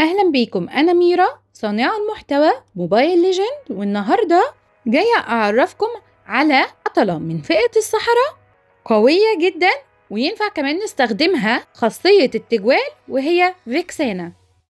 أهلا بيكم أنا ميرا صانعة المحتوى موبايل ليجند والنهاردة جاية أعرفكم على عطلة من فئة الصحراء قوية جدا وينفع كمان نستخدمها خاصية التجوال وهي فيكسانا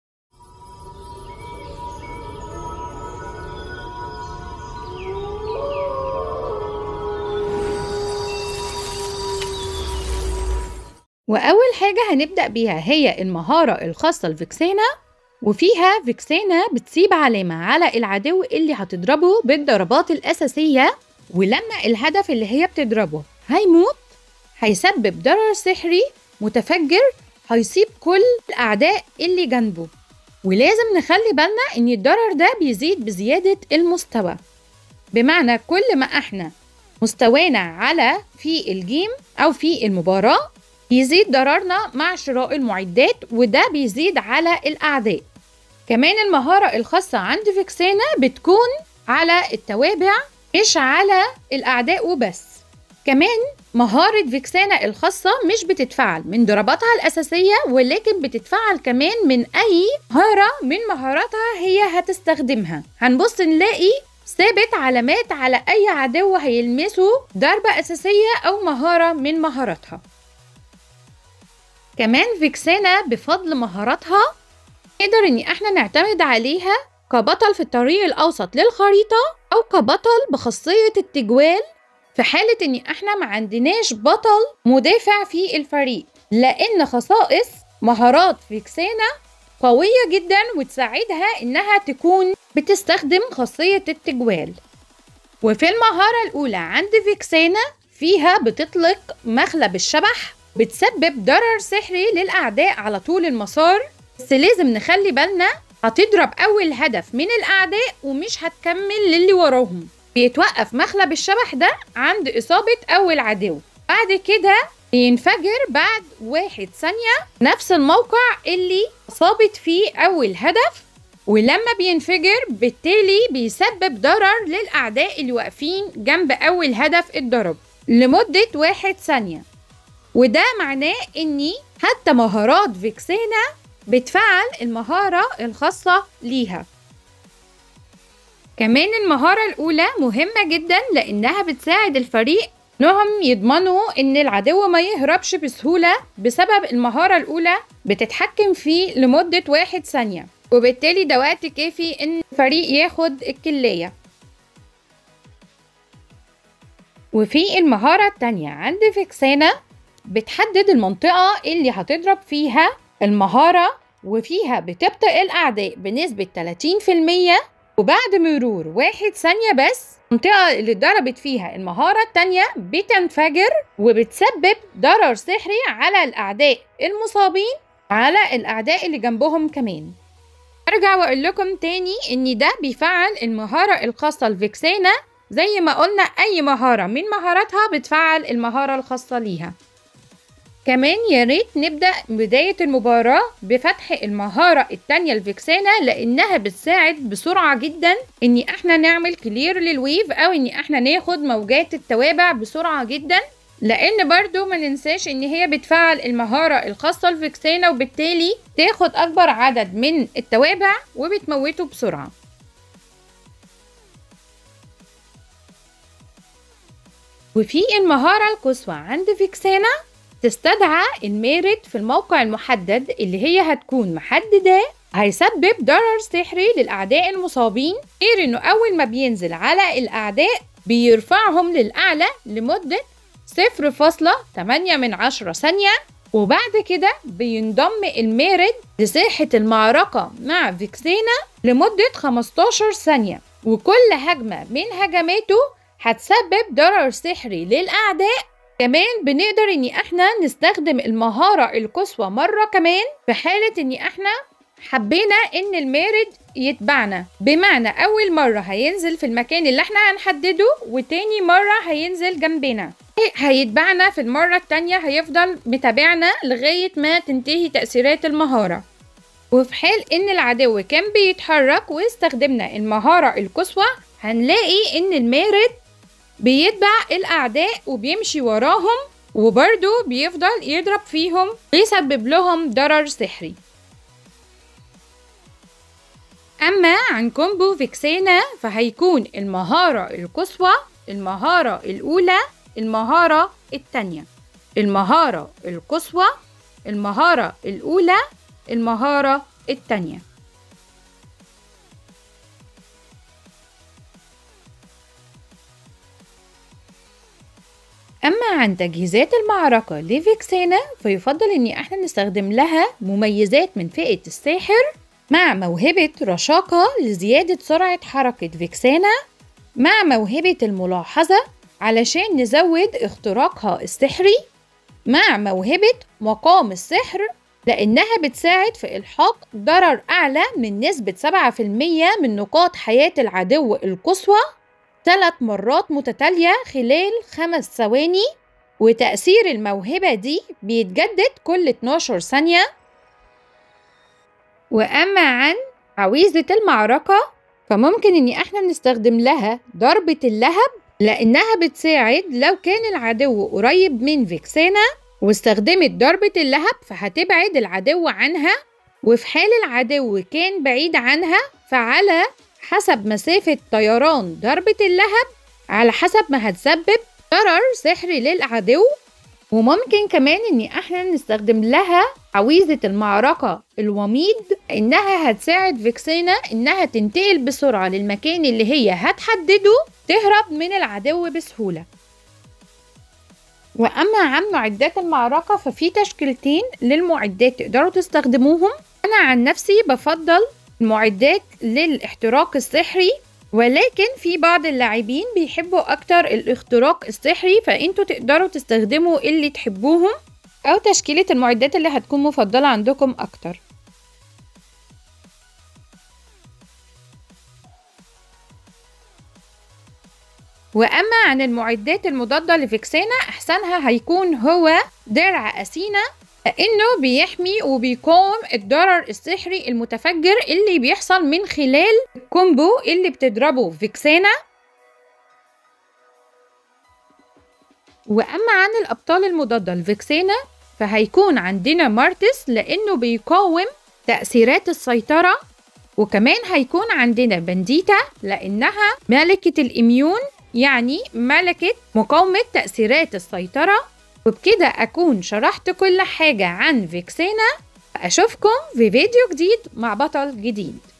وأول حاجة هنبدأ بيها هي المهارة الخاصة لفيكسانا وفيها فيكسانا بتسيب علامة على العدو اللي هتضربه بالضربات الأساسية ولما الهدف اللي هي بتضربه هيموت هيسبب ضرر سحري متفجر هيصيب كل الأعداء اللي جنبه ولازم نخلي بالنا إن الضرر ده بيزيد بزيادة المستوى بمعنى كل ما احنا مستوانا على في الجيم أو في المباراة يزيد ضررنا مع شراء المعدات وده بيزيد على الأعداء كمان المهارة الخاصة عند فيكسانا بتكون على التوابع مش على الأعداء وبس كمان مهارة فيكسانا الخاصة مش بتتفعل من ضرباتها الأساسية ولكن بتتفعل كمان من أي مهارة من مهاراتها هي هتستخدمها هنبص نلاقي ثابت علامات على أي عدو هيلمسه ضربة أساسية أو مهارة من مهاراتها كمان فيكسانا بفضل مهاراتها نقدر ان احنا نعتمد عليها كبطل في الطريق الاوسط للخريطة او كبطل بخاصية التجوال في حالة ان احنا ما عندناش بطل مدافع في الفريق لان خصائص مهارات فيكسانا قوية جدا وتساعدها انها تكون بتستخدم خاصية التجوال وفي المهارة الاولى عند فيكسانا فيها بتطلق مخلب الشبح بتسبب ضرر سحري للأعداء على طول المسار بس لازم نخلي بالنا هتضرب أول هدف من الأعداء ومش هتكمل للي وراهم بيتوقف مخلب الشبح ده عند إصابة أول عدو بعد كده بينفجر بعد واحد ثانية نفس الموقع اللي أصابت فيه أول هدف ولما بينفجر بالتالي بيسبب ضرر للأعداء اللي واقفين جنب أول هدف اتضرب لمدة واحد ثانية وده معناه اني حتى مهارات فيكسانا بتفعل المهارة الخاصة ليها كمان المهارة الأولى مهمة جدا لأنها بتساعد الفريق إنهم يضمنوا إن العدو ما يهربش بسهولة بسبب المهارة الأولى بتتحكم فيه لمدة واحد ثانية وبالتالي ده وقت كافي إن الفريق ياخد الكلية وفي المهارة التانية عند فيكسانا بتحدد المنطقة اللي هتضرب فيها المهارة وفيها بتبطئ الأعداء بنسبة 30% وبعد مرور واحد ثانية بس المنطقة اللي اتضربت فيها المهارة التانية بتنفجر وبتسبب ضرر سحري على الأعداء المصابين على الأعداء اللي جنبهم كمان أرجع وأقول لكم تاني إن ده بيفعل المهارة الخاصة لفيكسانا زي ما قلنا أي مهارة من مهاراتها بتفعل المهارة الخاصة ليها كمان يا ريت نبدأ بداية المباراة بفتح المهارة التانية لفيكسانا لأنها بتساعد بسرعة جدا إن احنا نعمل كلير للويف أو إن احنا ناخد موجات التوابع بسرعة جدا لأن برضو ما ننساش إن هي بتفعل المهارة الخاصة لفيكسانا وبالتالي تاخد أكبر عدد من التوابع وبتموته بسرعة وفي المهارة القصوى عند فيكسانا تستدعى المارد في الموقع المحدد اللي هي هتكون محدداه هيسبب ضرر سحري للأعداء المصابين غير إنه أول ما بينزل على الأعداء بيرفعهم للأعلى لمدة 0.8 من عشرة ثانية وبعد كده بينضم المارد لساحة المعركة مع فيكسينا لمدة 15 ثانية وكل هجمة من هجماته هتسبب ضرر سحري للأعداء كمان بنقدر ان احنا نستخدم المهارة القصوى مرة كمان في حالة ان احنا حبينا ان المارد يتبعنا بمعنى اول مرة هينزل في المكان اللي احنا هنحدده وتاني مرة هينزل جنبنا هيتبعنا في المرة التانية هيفضل متابعنا لغاية ما تنتهي تأثيرات المهارة وفي حال ان العدو كان بيتحرك واستخدمنا المهارة القصوى هنلاقي ان المارد بيتبع الأعداء وبيمشي وراهم وبرضه بيفضل يضرب فيهم ويسبب لهم ضرر سحري أما عن كومبو فيكسانا فهيكون المهارة القصوى المهارة الأولى المهارة التانية المهارة القصوى المهارة الأولى المهارة التانية أما عن تجهيزات المعركة لفيكسانا فيفضل إن احنا نستخدم لها مميزات من فئة الساحر مع موهبة رشاقة لزيادة سرعة حركة فيكسانا مع موهبة الملاحظة علشان نزود اختراقها السحري مع موهبة مقام السحر لأنها بتساعد في إلحاق ضرر أعلى من نسبة 7% من نقاط حياة العدو القصوى ثلاث مرات متتالية خلال خمس ثواني وتأثير الموهبة دي بيتجدد كل 12 ثانية وأما عن عويذة المعركة فممكن إن احنا نستخدم لها ضربة اللهب لأنها بتساعد لو كان العدو قريب من فيكسانا واستخدمت ضربة اللهب فهتبعد العدو عنها وفي حال العدو كان بعيد عنها فعلى حسب مسافة طيران ضربة اللهب على حسب ما هتسبب ضرر سحري للعدو وممكن كمان ان احنا نستخدم لها عويذة المعركة الوميض انها هتساعد فيكسينا انها تنتقل بسرعة للمكان اللي هي هتحدده تهرب من العدو بسهولة واما عن معدات المعركة ففي تشكيلتين للمعدات تقدروا تستخدموهم انا عن نفسي بفضل المعدات للاحتراق السحري ولكن في بعض اللاعبين بيحبوا اكتر الاختراق السحري فانتوا تقدروا تستخدموا اللي تحبوهم او تشكيلة المعدات اللي هتكون مفضلة عندكم اكتر واما عن المعدات المضادة لفيكسانا احسنها هيكون هو درع اثينا لانه بيحمي وبيقاوم الضرر السحري المتفجر اللي بيحصل من خلال الكومبو اللي بتضربه فيكسانا واما عن الابطال المضاده لفيكسانا فهيكون عندنا مارتس لانه بيقاوم تاثيرات السيطره وكمان هيكون عندنا بنديتا لانها ملكه الاميون يعني ملكه مقاومه تاثيرات السيطره وبكده أكون شرحت كل حاجة عن فيكسينا أشوفكم في فيديو جديد مع بطل جديد